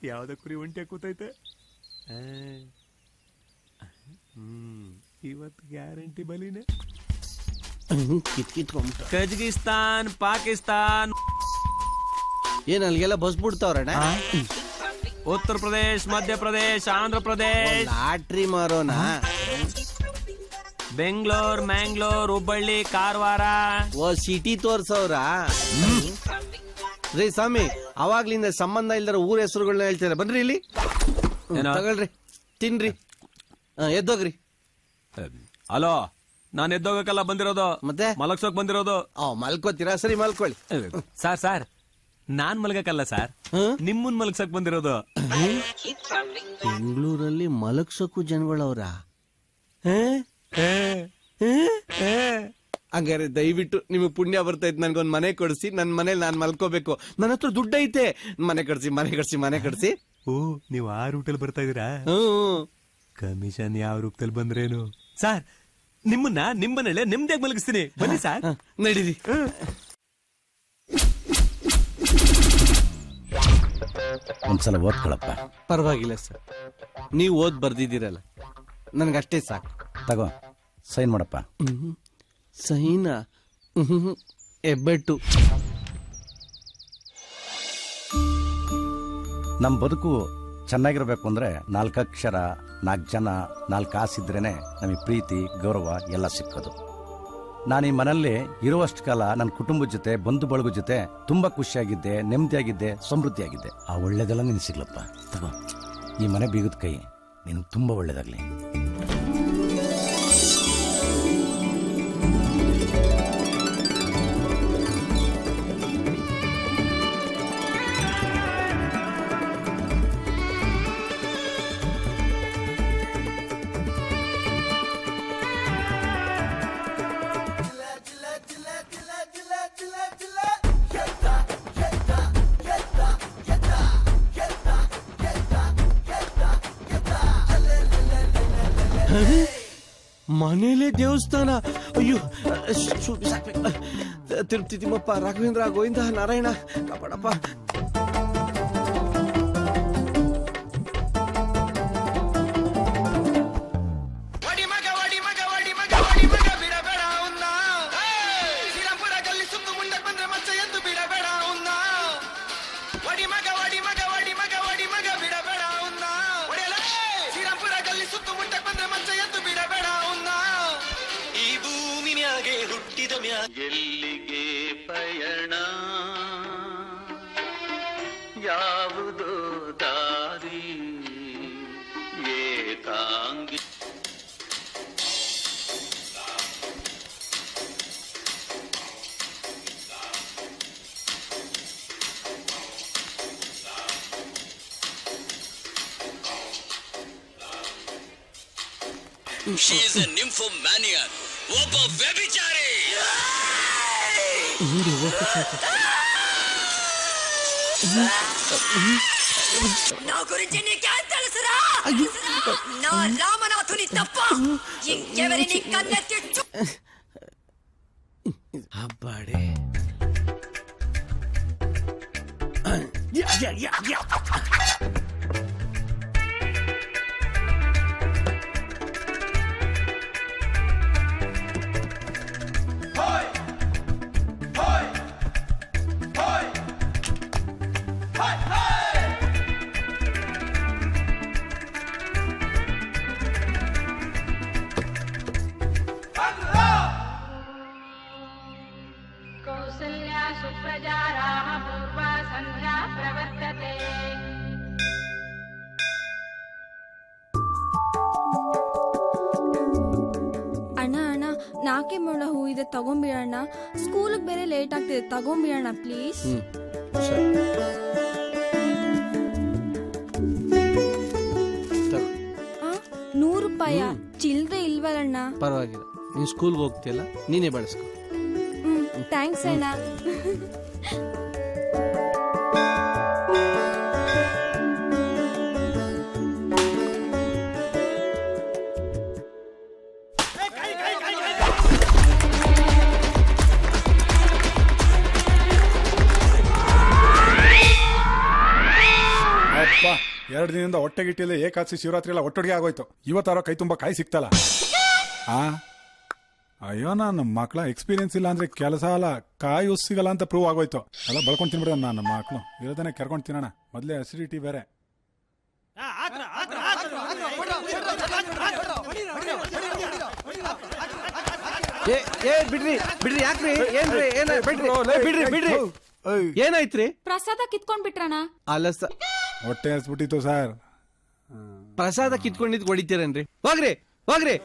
ಯಾವ್ದ ಕುರಿ ಒಂಟಿ ಕೂತೈತೆ ಆ. ಹ್ಮ್ ಇವತ್ತು ಗ್ಯಾರಂಟಿ ಬಲಿನೇ ಕಿತ್ ಕಿತ್ಕೊಂಬಿಟ್ಟ ಕಜಕಿಸ್ತಾನ್ ಪಾಕಿಸ್ತಾನ್ ಏನ್ ಅಲ್ಲಿಗೆಲ್ಲ ಬಸ್ ಬಿಡ್ತಾವ್ರಣ್ಣ ಉತ್ತರ ಪ್ರದೇಶ್ ಮಧ್ಯಪ್ರದೇಶ್ ಆಂಧ್ರ ಪ್ರದೇಶ್ ಲಾಟ್ರಿ ಮಾರೋನ ಬೆಂಗಳೂರ್ ಮ್ಯಾಂಗ್ಳೂರ್ ಹುಬ್ಬಳ್ಳಿ ಕಾರವಾರ ಓ ಸಿಟಿ ತೋರ್ಸವ್ರ ರೀ ಸ್ವಾಮಿ ಅವಾಗ್ಲಿಂದ ಸಂಬಂಧ ಇಲ್ದರ ಊರ ಹೆಸರುಗಳನ್ನ ಹೇಳ್ತಾರೆ ಬನ್ರಿ ಇಲ್ಲಿ ಹ್ಮ್, ಏನೋ? ತಗೊಳ್ರಿ ತಿನ್ರಿ ಹಾ, ಎದ್ದೋಗ್ರಿ ಹಲೋ ನಾನ್ ಎದ್ದೋಗಕ್ಕೆಲ್ಲ ಬಂದಿರೋದು ಮತ್ತೆ ಮಲಗ್ಸೋಕ್ ಬಂದಿರೋದು ಆ ಮಲ್ಕೋತೀರಾ ಸರಿ ಮಲ್ಕೊಳ್ಳಿ ಸಾರ್ ಸಾರ್ ನಾನ್ ಮಲಗಕ್ಕಲ್ಲ ಸರ್ ಹ್ಮ್? ನಿಮ್ಮನ್ ಮಲಗ್ಸಕ್ ಬಂದಿರೋದು ಬೆಂಗಳೂರಲ್ಲಿ ಮಲಗ್ಸೋಕು ಜನಗಳವ್ರ ಹಂಗಾರೆ ದಯವಿಟ್ಟು ನಿಮಗೆ ಪುಣ್ಯ ಬರ್ತೈತೆ ನನ್ಗೊಂದ್ ಮನೆ ಕೊಡಿಸಿ ನನ್ ಮನೇಲಿ ನಾನ್ ಮಲ್ಕೋಬೇಕು ನನ್ನ ಹತ್ರ ದುಡ್ಡು ಐತೆ ಮನೆ ಕಟ್ಸಿ ಮನೆ ಕಟ್ಸಿ ಮನೆ ಕಟ್ಸಿ ಓ ನೀವು ಆ ರೂಟಲ್ಲಿ ಬರ್ತಾ ಇದೀರಾ ಹ್ಮ್ ಕಮಿಷನ್ ಯಾವ ರೂಪದಲ್ಲಿ ಬಂದ್ರೇನು ಸಾರ್ ನಿಮ್ಮನ್ನ ನಿಮ್ಮನೇಲೆ ನಿಮ್ದೇ ಮಲಗಿಸ್ತೀನಿ ಬನ್ನಿ ಸರ್ ಹ, ನಡೀರಿ ಒಂದ್ಸಲ ಓದ್ಕೊಳಪ್ಪ ಪರವಾಗಿಲ್ಲ ಸರ್ ನೀವು ಓದ್ ಬರ್ದಿದ್ದೀರಲ್ಲ ನನ್ಗಷ್ಟೇ ಸಾಕು ತಗೋ ಸೈನ್ ಮಾಡಪ್ಪ ಸೈನಾ ಎಬ್ಬೆಟ್ಟು ನಮ್ಮ ಬದುಕು ಚೆನ್ನಾಗಿರ್ಬೇಕು ಅಂದ್ರೆ ನಾಲ್ಕಕ್ಷರ ನಾಲ್ಕು ಜನ ನಾಲ್ಕು ಕಾಸಿದ್ರೇನೆ ನಮಗೆ ಪ್ರೀತಿ ಗೌರವ ಎಲ್ಲ ಸಿಕ್ಕೋದು ನಾನು ಈ ಮನೆಯಲ್ಲಿ ಇರುವಷ್ಟು ಕಾಲ ನನ್ನ ಕುಟುಂಬದ ಜೊತೆ ಬಂಧು ಬಳಗ ಜೊತೆ ತುಂಬಾ ಖುಷಿಯಾಗಿದ್ದೆ ನೆಮ್ಮದಿಯಾಗಿದ್ದೆ ಸಮೃದ್ಧಿಯಾಗಿದ್ದೆ ಆ ಒಳ್ಳೇದೆಲ್ಲ ನಿನ್ ಸಿಗ್ಲಪ್ಪ ತಗೋ ಈ ಮನೆ ಬೀಗದ ಕೈ ನಿನಗೆ ತುಂಬಾ ಒಳ್ಳೇದಾಗ್ಲಿ ಮನೇಲೆ ದೇವಸ್ಥಾನ ಅಯ್ಯೋ ಶು- ಬಿಸಾಕ್ಬೇಕು. ತಿರುಪ್ತಿ ತಿಮ್ಮಪ್ಪ ರಾಘವೇಂದ್ರ ಗೋವಿಂದ ನಾರಾಯಣ ಕಾಪಾಡಪ್ಪ ವಡಿ ಮಗ ವಡಿ ಮಗ ವಡಿ ಮಗ ವಡಿ ಮಗ ಬಿಡಬೇಡ ಅವನ್ನ ಶ್ರೀರಾಮ್ಪುರ ಗಲ್ಲಿ ಸುತ್ತು ಮುಂಡಕ್ ಬಂದ್ರೆ ಮಚ್ಚ ಎಂದು ಬಿಡಬೇಡ ಅವನ್ನ ವಡಿ ಮಗ ವಡಿ ಮಗ ವಡಿ ಮಗ ವಡಿ ಮಗ ಬಿಡಬೇಡ ಅವನ್ನ ಒಡೆಯಲೇ ಶ್ರೀರಾಮ್ಪುರ ಗಲ್ಲಿ ಸುತ್ತು ಮುಂಡಕ್ ಬಂದ್ರೆ ಮಚ್ಚ ಎಂದು ಬಿಡಬೇಡ ಅವನ್ನ ಈ ಭೂಮಿ ಮ್ಯಾಗೆ ಹುಟ್ಟಿದ ಮ್ಯಾ ಎಲ್ಲಿಗೆ ಪಯಣ ಯಾವುದೋ ದಾರಿ ಏಕಾಂಗಿ She is a nymphomaniac. ಒಬ್ಬ ವ್ಯಭಿಚಾರಿ నా గురించి నీకేం తెలుసురా నా రామనాథుని తప్ప ఇంకెవరిని కన్నెత్తి చూ- ಹಬ್ಬಾಡೆ कौसल्या सुप्रजा रामपूर्वा सन्ध्या प्रवर्तते ಅಣ್ಣ ಅಣ್ಣ ನಾಕೆ ಮೊಳ ಹೂ ಇದೆ ತಗೊಂಬಿಡೋಣ ಸ್ಕೂಲಿಗೆ ಬೇರೆ ಲೇಟ್ ಆಗ್ತಿದೆ ತಗೊಂಬಿಡೋಣ ಪ್ಲೀಸ್ ನೂರು ರೂಪಾಯ ಚಿಲ್ಡ್ರೆ ಇಲ್ವಲ್ಲಣ್ಣ ಪರವಾಗಿಲ್ಲ ನೀನ್ ಸ್ಕೂಲ್ಗೆ ಹೋಗ್ತೀಯಲ್ಲ ನೀನೇ ಬಳಸ್ಕೊ ಹ್ಮ್ ಥ್ಯಾಂಕ್ಸ್ ಅಣ್ಣ ಅಪ್ಪ ಎರಡು ದಿನದಿಂದ ಹೊಟ್ಟೆಗಿಟ್ಟಿಲ್ಲ ಏಕಾದಶಿ ಶಿವರಾತ್ರಿ ಎಲ್ಲ ಒಟ್ಟೊಟ್ಟಿಗೆ ಆಗೋಯ್ತು ಇವತ್ತಾರೋ ಕೈ ತುಂಬ ಕಾಯಿ ಸಿಕ್ತಲ್ಲ ಆ ಅಯ್ಯೋ ನನ್ನ ಮಕ್ಳ ಎಕ್ಸ್ಪೀರಿಯನ್ಸ್ ಇಲ್ಲ ಅಂದ್ರೆ ಕೆಲಸ ಅಲ್ಲ ಕಾಯಿ ಉಸ್ ಸಿಗಲ್ಲ ಅಂತ ಪ್ರೂವ್ ಆಗೋಯ್ತು ಎಲ್ಲ ಬಳ್ಕೊಂಡ್ ತಿನ್ಬಿಡ ನನ್ನ ಮಕ್ಳು ಇರೋದನ್ನೇ ಕೆರ್ಕೊಂಡ್ ತಿನ್ನೋಣ ಮೊದಲೇ ಅಸಿಡಿಟಿ ಬೇರೆ ಏ ಏ ಬಿಡ್ರಿ ಬಿಡ್ರಿ ಯಾಕ್ರಿ ಏನ್ರಿ ಏನ ಬಿಡ್ರಿ ಏ, ಬಿಡ್ರಿ ಬಿಡ್ರಿ ಏನಾಯ್ತ್ರಿ ಪ್ರಸಾದ ಕಿತ್ಕೊಂಡ್ ಬಿಟ್ರಣ ಅಲ್ಲ ಸ ಹೊಟ್ಟೆ ಹಸ್ಬಿಟ್ಟಿತ್ತು ಸರ್ ಪ್ರಸಾದ ಕಿತ್ಕೊಂಡಿದ್ ಹೊಡಿತೀರೇನ್ರಿ ಹೋಗ್ರಿ ಹೋಗ್ರಿ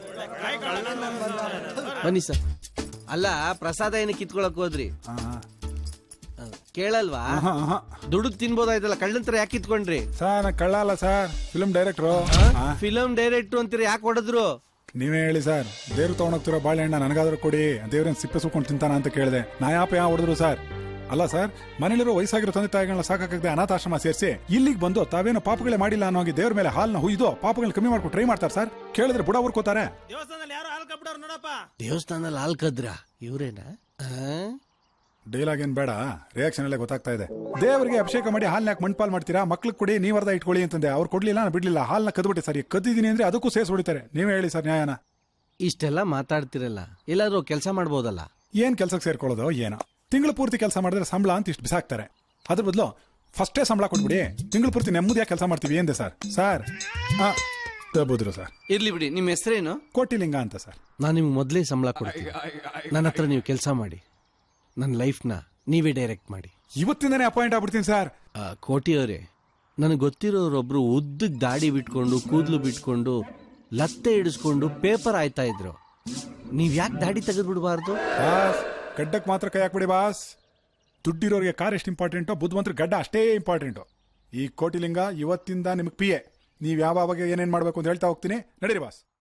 ಬನ್ನಿ ಸರ್ ಅಲ್ಲ ಪ್ರಸಾದ ಏನು ಕಿತ್ಕೊಳಕ್ ಹೋದ್ರಿ ಆ, ಕೇಳಲ್ವಾ ದುಡ್ಡು ತಿನ್ಬೋದಾಯ್ತಲ್ಲ ಕಳ್ಳಂತರ ಯಾಕೆ ಕಿತ್ಕೊಂಡ್ರಿ ಸರ್ ನಾ ಕಳ್ಳ ಅಲ್ಲ sir film director film director ಅಂತೀರಿ ಯಾಕೆ ಹೊಡೆದ್ರು ನೀವೇ ಹೇಳಿ ಸರ್ ದೇವ್ರು ತಗೊಂಡೋಗ್ತಿರೋ ಬಾಳೆಹಣ್ಣ ನನಗಾದ್ರೂ ಕೊಡಿ ದೇವ್ರನ್ನ ಸಿಪ್ಪೆ ಸುಕ್ಕೊಂಡು ತಿಂತಾನ ಅಂತ ಕೇಳಿದೆ ನಾ ಯಾಪ ಯಾವ ಹೊಡೆದ್ರು ಸರ್ ಅಲ್ಲ ಸರ್ ಮನೇಲಿರೋ ವಯಸ್ಸಾಗಿರೋ ತಂದೆ ತಾಯಿಗಳನ್ನ ಸಾಕಾಗದೆ ಅನಾಥಾಶ್ರಮ ಸೇರಿಸಿ ಇಲ್ಲಿಗೆ ಬಂದು ತಾವೇನೋ ಪಾಪಗಳೇ ಮಾಡಿಲ್ಲ ಅನ್ನೋ ಹಾಗೆ ದೇವ್ರ ಮೇಲೆ ಹಾಲ್ನ ಹುಯ್ದು ಪಾಪಗಳನ್ನ ಕಮ್ಮಿ ಮಾಡ್ಕೊಂಡು ಟ್ರೈ ಮಾಡ್ತಾರೆ ಸರ್ ಕೇಳಿದ್ರೆ ಬುಡ ಹುರ್ಕೋತಾರೆ ದೇವಸ್ಥಾನದಲ್ಲಿ ಹಾಲ್ ಕದ್ರ ಇವ್ರೇನಾ ಡೈಲಾಗ್ ಏನ್ ಬೇಡ ರಿಯಾಕ್ಷನ್ ಅಲ್ಲೇ ಗೊತ್ತಾಗ್ತಾ ಇದೆ ದೇವರಿಗೆ ಅಭಿಷೇಕ ಮಾಡಿ ಹಾಲ್ನ ಯಾಕೆ ಮಣ್ಪಾಲ್ ಮಾಡ್ತೀರಾ ಮಕ್ಳಿಗೆ ಕೊಡಿ ನೀವ್ ಅರ್ಧ ಇಟ್ಕೊಳ್ಳಿ ಅಂತಂದೆ ಅವ್ರು ಕೊಡ್ಲಿಲ್ಲ ನಾನು ಬಿಡ್ಲಿಲ್ಲ ಹಾಲ್ನ ಕದ್ಬಿಟ್ಟೆ ಸರ್ ಈಗ ಕದ್ದಿದ್ದೀನಿ ಅಂದ್ರೆ ಅದಕ್ಕೂ ಸೇಸ್ ಹೊಡಿತಾರೆ ನೀವೇ ಹೇಳಿ ಸರ್ ನ್ಯಾಯನ ಇಷ್ಟೆಲ್ಲ ಮಾತಾಡ್ತಿರಲ್ಲ ಎಲ್ಲಾದ್ರೂ ಕೆಲಸ ಮಾಡ್ಬೋದಲ್ಲ ಏನ್ ಕೆಲ್ಸಕ್ಕೆ ಸೇರ್ಕೊಳ್ಳೋದು ಏನೋ ತಿಂಗಳು ಪೂರ್ತಿ ಕೆಲಸ ಮಾಡಿದ್ರೆ ಸಂಬಳ ಅಂತ ಇಷ್ಟು ಬಿಸಾಕ್ತಾರೆ ಅದ್ರ ಬದಲು ಫಸ್ಟೇ ಸಂಬಳ ಕೊಟ್ಬಿಡಿ ತಿಂಗಳು ಪೂರ್ತಿ ನೆಮ್ಮದಿಯಾಗಿ ಕೆಲಸ ಮಾಡ್ತೀವಿ ಎಂದೆ ಸರ್ ಸರ್ ಆ ತಬ್ಬುದ್ರು ಸರ್ ಇರ್ಲಿ ಬಿಡಿ ನಿಮ್ಮ ಹೆಸರೇನು ಕೋಟಿಲಿಂಗ ಅಂತ ಸರ್ ನಾನು ನಿಮ್ಗೆ ಮೊದಲೇ ಸಂಬಳ ಕೊಡ್ತೀನಿ ನನ್ನ ಹತ್ರ ನೀವು ಕೆಲಸ ಮಾಡಿ ನನ್ನ ಲೈಫ್ನ ನೀವೇ ಡೈರೆಕ್ಟ್ ಮಾಡಿ ಇವತ್ತಿಂದನೇ ಅಪಾಯಿಂಟ್ ಆಗ್ಬಿಡ್ತೀನಿ ಸರ್ ಆ, ಕೋಟಿ ಅವರೇ ನನಗೆ ಗೊತ್ತಿರೋರೊಬ್ರು ಉದ್ದಕ್ ದಾಡಿ ಬಿಟ್ಕೊಂಡು ಕೂದಲು ಬಿಟ್ಕೊಂಡು ಲತ್ತೆ ಹಿಡಿಸ್ಕೊಂಡು ಪೇಪರ್ ಆಯ್ತಾ ಇದ್ರು ನೀವ್ ಯಾಕೆ ದಾಡಿ ತೆಗೆದ್ಬಿಡ್ಬಾರ್ದು ಬಾಸ್ ಗಡ್ಡಕ್ಕೆ ಮಾತ್ರ ಕೈ ಹಾಕ್ಬಿಡಿ ಬಾಸ್ ದುಡ್ಡಿರೋರಿಗೆ ಕಾರ್ ಎಷ್ಟು ಇಂಪಾರ್ಟೆಂಟೋ ಬುದ್ಧಿವಂತರ ಗಡ್ಡ ಅಷ್ಟೇ ಇಂಪಾರ್ಟೆಂಟು ಈ ಕೋಟಿಲಿಂಗ ಇವತ್ತಿಂದ ನಿಮಗೆ ಪಿ ಎ ನೀವು ಯಾವಾಗ ಏನೇನು ಮಾಡಬೇಕು ಅಂತ ಹೇಳ್ತಾ ಹೋಗ್ತೀನಿ ನಡೀರಿ ಬಾಸ್